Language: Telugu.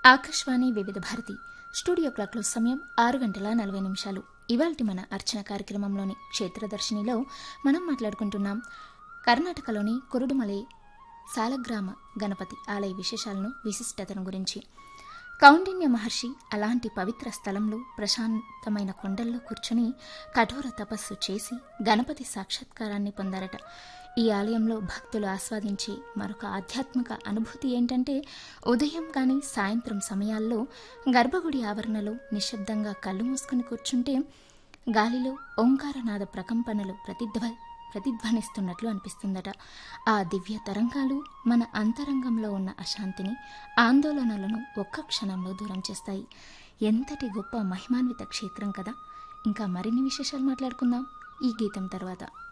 ఆకాశవాణి వివిధ భారతి స్టూడియో క్లాక్లో సమయం ఆరు గంటల నలభై నిమిషాలు ఇవాల్టి మన అర్చన కార్యక్రమంలోని క్షేత్రదర్శినిలో మనం మాట్లాడుకుంటున్నాం కర్ణాటకలోని కురుడుమలై సాలగ్రామ గణపతి ఆలయ విశేషాలను విశిష్టతను గురించి కౌండిన్య మహర్షి అలాంటి పవిత్ర స్థలంలో ప్రశాంతమైన కొండల్లో కూర్చుని కఠోర తపస్సు చేసి గణపతి సాక్షాత్కారాన్ని పొందారట ఈ ఆలయంలో భక్తులు ఆస్వాదించే మరొక ఆధ్యాత్మిక అనుభూతి ఏంటంటే ఉదయం కానీ సాయంత్రం సమయాల్లో గర్భగుడి ఆవరణలో నిశ్శబ్దంగా కళ్ళు మూసుకుని కూర్చుంటే గాలిలో ఓంకారనాద ప్రకంపనలు ప్రతిధ్వ ప్రతిధ్వనిస్తున్నట్లు అనిపిస్తుందట ఆ దివ్య తరంగాలు మన అంతరంగంలో ఉన్న అశాంతిని ఆందోళనలను ఒక్క క్షణంలో దూరం చేస్తాయి ఎంతటి గొప్ప మహిమాన్విత క్షేత్రం కదా ఇంకా మరిన్ని విశేషాలు మాట్లాడుకుందాం ఈ గీతం తర్వాత